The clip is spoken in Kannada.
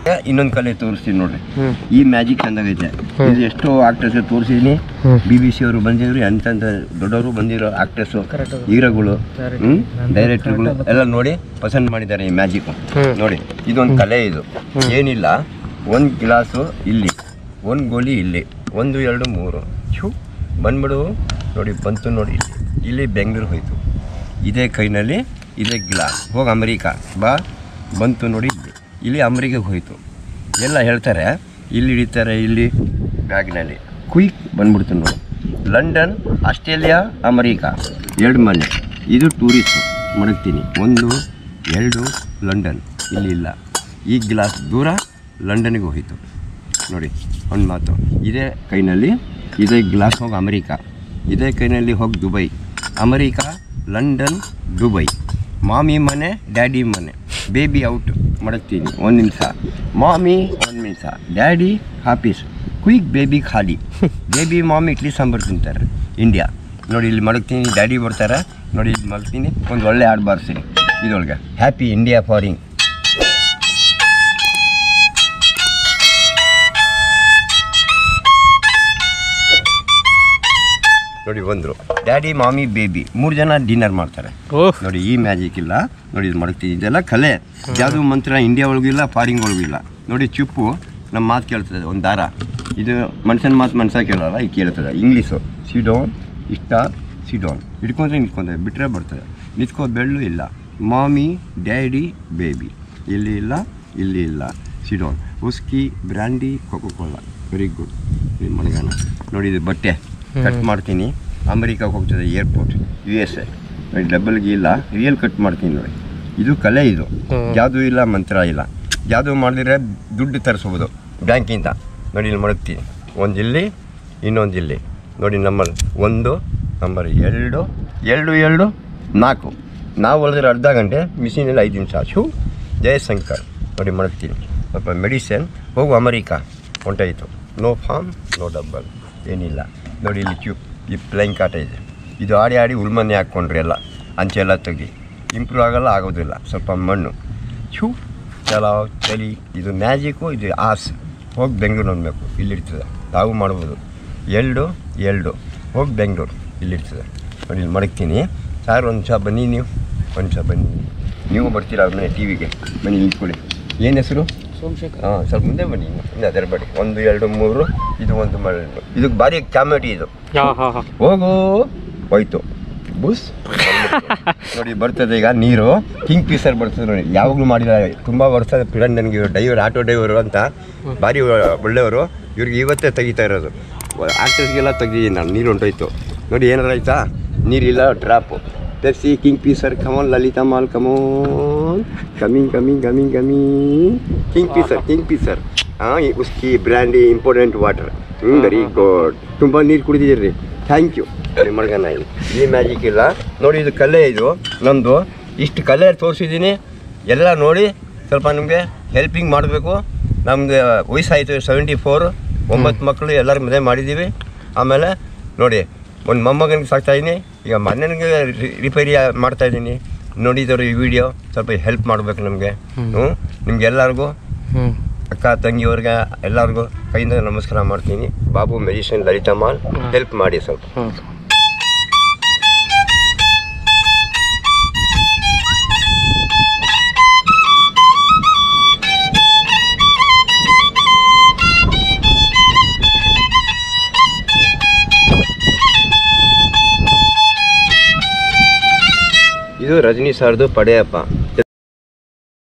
ಇನ್ನೊಂದು ಕಲೆ ತೋರಿಸ್ತೀನಿ ನೋಡ್ರಿ ಹ್ಮ್. ಈ ಮ್ಯಾಜಿಕ್ ಚಂದಾಗೈತೆ ಇದು ಎಷ್ಟೋ ಆಕ್ಟರ್ಸ್ ತೋರಿಸಿದೀನಿ ಹ್ಮ್. ಬಿ ಬಿ ಸಿ ಅವರು ಬಂದಿದ್ರು ಎಂತೆಂಥ ದೊಡ್ಡವರು ಬಂದಿರೋ ಆಕ್ಟರ್ಸು Correct ಅದು. ಹೀರೋಗಳು Correct. ಹ್ಮ್ ನಂದು ಡೈರೆಕ್ಟರ್ಗಳು correct ಅದು. ಎಲ್ಲ ನೋಡಿ ಪಸಂದ್ ಮಾಡಿದ್ದಾರೆ ಈ ಮ್ಯಾಜಿಕ್ ಹ್ಮ್. ನೋಡಿ ಇದೊಂದು ಕಲೆ ಇದು ಏನಿಲ್ಲ ಒಂದು ಗ್ಲಾಸು ಇಲ್ಲಿ ಒಂದು ಗೋಲಿ ಇಲ್ಲಿ ಒಂದು ಎರಡು ಮೂರು ಛೂ ಬಂದ್ಬಿಡು ನೋಡಿ ಬಂತು ನೋಡಿ ಇಲ್ಲಿ ಇಲ್ಲಿ ಬೆಂಗಳೂರು ಹೋಯ್ತು ಇದೇ ಕೈನಲ್ಲಿ ಇದೇ ಗ್ಲಾಸ್ ಹೋಗಿ ಅಮೆರಿಕ ಬಾ ಬಂತು ನೋಡಿ ಇಲ್ಲಿ ಇಲ್ಲಿ ಅಮೆರಿಕಕ್ಕೆ ಹೋಯ್ತು ಎಲ್ಲ ಹೇಳ್ತಾರೆ ಇಲ್ಲಿ ಹಿಡಿತಾರೆ ಇಲ್ಲಿ ಬ್ಯಾಗ್ನಲ್ಲಿ ಕ್ವಿಕ್ ಬಂದ್ಬಿಡ್ತು ನೋಡಿ ಲಂಡನ್ ಆಸ್ಟ್ರೇಲಿಯಾ ಅಮೆರಿಕಾ ಎರಡು ಮನೆ ಇದು ಟೂರಿಸ್ಟ್ ಮಡಗ್ತೀನಿ ಒಂದು ಎರಡು ಲಂಡನ್ ಇಲ್ಲಿ ಇಲ್ಲ ಈ ಗ್ಲಾಸ್ ದೂರ ಲಂಡನ್ಗೆ ಹೋಯಿತು ನೋಡಿ ಒಂದು ಮಾತು ಇದೇ ಕೈನಲ್ಲಿ ಇದೇ ಗ್ಲಾಸ್ ಹೋಗಿ ಅಮೆರಿಕಾ ಇದೇ ಕೈನಲ್ಲಿ ಹೋಗಿ Dubai America London Dubai mummy ಮನೆ ಡ್ಯಾಡಿ ಮನೆ ಬೇಬಿ ಔಟ್ ಮಡಗ್ತೀನಿ ಒಂದು ನಿಮಿಷ ಮಾಮಿ ಒಂದು ನಿಮಿಷ ಡ್ಯಾಡಿ ಆಫೀಸ್ ಕ್ವಿಕ್ ಬೇಬಿ ಖಾಲಿ ಬೇಬಿ ಮಾಮಿ ಇಡ್ಲಿ ಸಾಂಬಾರು ತಿಂತಾರೆ ಇಂಡಿಯಾ ನೋಡಿ ಇಲ್ಲಿ ಮಡಗ್ತೀನಿ ಡ್ಯಾಡಿ ಬರ್ತಾರೆ ನೋಡಿ ಇಲ್ಲಿ ಮಲಗ್ತೀನಿ ಒಂದು ಒಳ್ಳೆ ಹಾಡು ಬಾರಿಸ್ತೀನಿ ಇದರೊಳಗೆ ಹ್ಯಾಪಿ ಇಂಡಿಯಾ ಫಾರಿಂಗ್ ನೋಡಿ ಬಂದರು ಡ್ಯಾಡಿ ಮಾಮಿ ಬೇಬಿ ಮೂರು ಜನ ಡಿನ್ನರ್ ಮಾಡ್ತಾರೆ ಓಹ್ ನೋಡಿ ಈ ಮ್ಯಾಜಿಕ್ ಇಲ್ಲ ನೋಡಿ ಇದು ಮಾಡ್ತೀವಿ ಇದೆಲ್ಲ ಕಲೆ ಯಾವುದು ಮಂತ್ರ ಇಂಡಿಯಾ ಒಳಗೂ ಇಲ್ಲ ಫಾರಿನ್ ಒಳಗೂ ಇಲ್ಲ ನೋಡಿ ಚುಪ್ಪು ನಮ್ಮ ಮಾತು ಕೇಳ್ತದೆ ಒಂದು ದಾರ ಇದು ಮನುಷ್ಯನ ಮಾತು ಮನುಷ್ಯ ಕೇಳಲ್ಲ ಈಗ ಕೇಳ್ತದೆ ಇಂಗ್ಲೀಷು ಸಿಡೋನ್ ಇಷ್ಟ ಸಿಡೋನ್ ಹಿಡ್ಕೊಂಡ್ರೆ ನಿಂತ್ಕೊಂಡ್ರೆ ಬಿಟ್ಟರೆ ಬರ್ತದೆ ನಿಂತ್ಕೋ ಬೆಳ್ಳು ಇಲ್ಲ ಮಾಮಿ ಡ್ಯಾಡಿ ಬೇಬಿ ಇಲ್ಲಿ ಇಲ್ಲ ಇಲ್ಲಿ ಇಲ್ಲ ಸಿಡೋನ್ whisky brandy Coca Cola very good ಮನೆಗಾನ ನೋಡಿ ಇದು ಬಟ್ಟೆ ಕಟ್ ಮಾಡ್ತೀನಿ ಅಮೆರಿಕಾಗೆ ಹೋಗ್ತದೆ ಏರ್ಪೋರ್ಟ್ ಯು ಎಸ್ ಎ ನೋಡಿ ಡಬಲ್ಗೆ ಇಲ್ಲ ರಿಯಲ್ ಕಟ್ ಮಾಡ್ತೀನಿ ನೋಡಿ ಇದು ಕಲೆ ಇದು ಹ್ಮ್. ಯಾವುದು ಇಲ್ಲ ಮಂತ್ರ ಇಲ್ಲ ಯಾವುದು ಮಾಡಿದ್ರೆ ದುಡ್ಡು ತರಿಸ್ಬೋದು ಬ್ಯಾಂಕಿಂದ ನೋಡಿ ಇಲ್ಲಿ ಮಡಗ್ತೀನಿ ಒಂದು ಇಲ್ಲಿ ಇನ್ನೊಂದು ಇಲ್ಲಿ ನೋಡಿ ನಂಬರ್ ಒಂದು ನಂಬರ್ ಎರಡು ಎರಡು ಎರಡು ನಾಲ್ಕು ನಾವು ಹೊಲಿದ್ರೆ ಅರ್ಧ ಗಂಟೆ ಮಿಷಿನಲ್ಲಿ ಐದು ನಿಮಿಷ ಶೂ ಜಯಶಂಕರ್ ನೋಡಿ ಮಡಗ್ತೀನಿ ಸ್ವಲ್ಪ ಮೆಡಿಸಿನ್ ಹೋಗು ಅಮೆರಿಕಾ ಹೊಂಟಾಯಿತು ನೋ ಫಾರ್ಮ್ ನೋ ಡಬ್ಬಲ್ ಏನಿಲ್ಲ ನೋಡಿ ಇಲ್ಲಿ ಕ್ಯೂಬ್ ಈ ಪ್ಲೈನ್ ಕಾಟ ಇದೆ ಇದು ಆಡಿ ಆಡಿ ಉಳ್ಮನೆ ಹಾಕ್ಕೊಂಡ್ರಿ ಎಲ್ಲ ಅಂಚೆ ಎಲ್ಲ ತೆಗಿ ಇಂಪ್ರೂವ್ ಆಗಲ್ಲ ಆಗೋದಿಲ್ಲ ಸ್ವಲ್ಪ ಮಣ್ಣು ಛೂ ಚಲೋ ಚಳಿ ಇದು ಮ್ಯಾಜಿಕ್ಕು ಇದು ಆಸ್ ಹೋಗಿ ಬೆಂಗಳೂರು ಅನ್ಬೇಕು ಇಲ್ಲಿರ್ತದೆ ತಾವು ಮಾಡ್ಬೋದು ಎರಡು ಎರಡು ಹೋಗಿ ಬೆಂಗಳೂರು ಇಲ್ಲಿರ್ತದೆ ನೋಡಿ ಇಲ್ಲಿ ಮಡಗ್ತೀನಿ ಸಾರ್ ಒಂದು ನಿಮಿಷ ಬನ್ನಿ ನೀವು ಒಂದು ನಿಮಿಷ ಬನ್ನಿ ನೀವು ಬರ್ತೀರಾ ಅವ್ರ ಮನೆ ಟಿ ವಿಗೆ ಬನ್ನಿ ನಿಂತ್ಕೊಳ್ಳಿ ಏನು ಹೆಸರು ಸೋಮಶೇಖರ್ ಹಾಂ ಸ್ವಲ್ಪ ಮುಂದೆ ಬನ್ನಿ ಇನ್ನು ಇನ್ನು ಅದರ ಬಡಿ ಒಂದು ಎರಡು ಮೂರು ಇದು ಒಂದು ಮಳೆ ಇದಕ್ಕೆ ಭಾರಿ ಕಾಮಿಡಿ ಇದು ಹಾಂ ಹಾಂ ಹಾಂ ಹೋಗು ಹೋಯ್ತು ಬುಸ್ ನೋಡಿ ಬರ್ತದೆ ಈಗ ನೀರು ಕಿಂಗ್ ಪೀಸರ್ ಬರ್ತದೆ ನೋಡಿ ಯಾವಾಗಲೂ ಮಾಡಿದ ತುಂಬ ವರ್ಷ ಪಿರನ್ ನನಗೆ ಡ್ರೈವರ್ ಆಟೋ ಡ್ರೈವರು ಅಂತ ಭಾರಿ ಒಳ್ಳೆಯವರು ಇವ್ರಿಗೆ ಇವತ್ತೇ ತೆಗಿತಾ ಇರೋದು ಆಕ್ಟರ್ಸ್ಗೆಲ್ಲ ತೆಗ್ದಿದ್ದೀನಿ ನಾನು ನೀರು ಹೊಂಟೋಯ್ತು ನೋಡಿ ಏನಾರು ಆಯ್ತಾ ನೀರಿಲ್ಲ ಡ್ರಾಪು ತೆಗ್ಸಿ Kingfisher come on Lalitha Mahal come on coming coming coming coming Kingfisher Kingfisher ಹಾಂ ಉಸ್ಕಿ ಬ್ರ್ಯಾಂಡಿ ಇಂಪಾರ್ಟೆಂಟ್ ವಾಟರ್ ಹ್ಞೂ ವೆರಿ ಗುಡ್ ತುಂಬ ನೀರು ಕುಡಿದಿದ್ದೀರಿ ಥ್ಯಾಂಕ್ ಯು ಮಡ್ಗನ ಇಲ್ಲಿ ಈ ಮ್ಯಾಜಿಕ್ ಇಲ್ಲ ನೋಡಿ ಇದು ಕಲೆ ಇದು ನಮ್ಮದು ಇಷ್ಟು ಕಲೆ ತೋರಿಸಿದ್ದೀನಿ ಎಲ್ಲ ನೋಡಿ ಸ್ವಲ್ಪ ನಿಮಗೆ ಹೆಲ್ಪಿಂಗ್ ಮಾಡಬೇಕು ನಮಗೆ ವಯಸ್ಸಾಯಿತು ಸೆವೆಂಟಿ ಫೋರ್ ಒಂಬತ್ತು ಮಕ್ಕಳು ಎಲ್ಲರ ಮದುವೆ ಮಾಡಿದ್ದೀವಿ ಆಮೇಲೆ ನೋಡಿ ಒಂದು ಮೊಮ್ಮಗನಿಗೆ ಸಾಕ್ತಾಯಿದ್ದೀನಿ ಈಗ ಮನೆಗೆ ರಿಪೇರಿ ಮಾಡ್ತಾಯಿದ್ದೀನಿ ನೋಡಿದವರು ಈ ವಿಡಿಯೋ ಸ್ವಲ್ಪ ಹೆಲ್ಪ್ ಮಾಡಬೇಕು ನಮಗೆ ಹ್ಞೂ ನಿಮ್ಗೆ ಎಲ್ಲರಿಗೂ ಹ್ಞೂ ಅಕ್ಕ ತಂಗಿಯವ್ರಿಗೆ ಎಲ್ಲರಿಗೂ ಕೈಯಿಂದ ನಮಸ್ಕಾರ ಮಾಡ್ತೀನಿ ಬಾಬು ಮೆಡಿಸಿನ್ ಲಲಿತಾ ಮಾಲ್ ಹೆಲ್ಪ್ ಮಾಡಿ ಸ್ವಲ್ಪ ಹ್ಞೂ ಇದು ರಜನಿ ಸರ್ದು ಪಡೆಯಪ್ಪ